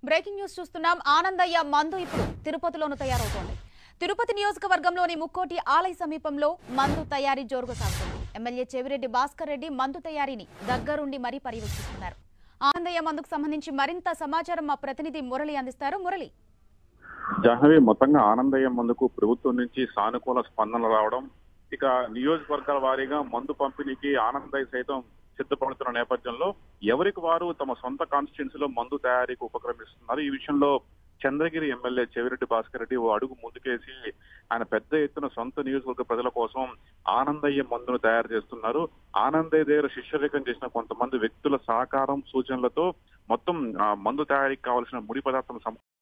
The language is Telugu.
బ్రేకింగ్ న్యూస్ చూస్తున్నాం ఆనందయ్య మందు ఇప్పుడు తిరుపతిలోనూ తయారవుతోంది తిరుపతి నియోజకవర్గంలోని ముక్కోటి ఆలయ సమీపంలో మందు తయారీ జోరుగా సాగుతుంది ఎమ్మెల్యే చెవిరెడ్డి భాస్కర్ రెడ్డి మందు తయారీని దగ్గరుండి మరీ పర్యవేక్షిస్తున్నారు ఆనందయ్య మందుకు సంబంధించి మరింత సమాచారం మా ప్రతినిధి మురళి అందిస్తారు మురళి జాహ్నవి మొత్తంగా ఆనందయ్య మందుకు ప్రభుత్వం నుంచి సానుకూల స్పందన రావడం ఇక నియోజకవర్గాల వారీగా మందు పంపిణీకి ఆనందయ్య సైతం సిద్ధపడుతున్న నేపథ్యంలో ఎవరికి వారు తమ సొంత కాన్స్టిట్యున్సీలో మందు తయారీకి ఉపక్రమిస్తున్నారు ఈ విషయంలో చంద్రగిరి ఎమ్మెల్యే చెవిరెడ్డి భాస్కర్ రెడ్డి ఓ అడుగు ముందుకేసి ఆయన పెద్ద ఎత్తున సొంత నియోజకవర్గ ప్రజల కోసం ఆనందయ్య మందును తయారు చేస్తున్నారు ఆనందయ్య దగ్గర శిష్యరేఖం చేసిన కొంతమంది వ్యక్తుల సహకారం సూచనలతో మొత్తం ఆ, మందు తయారీకి కావాల్సిన ముడి పదార్థం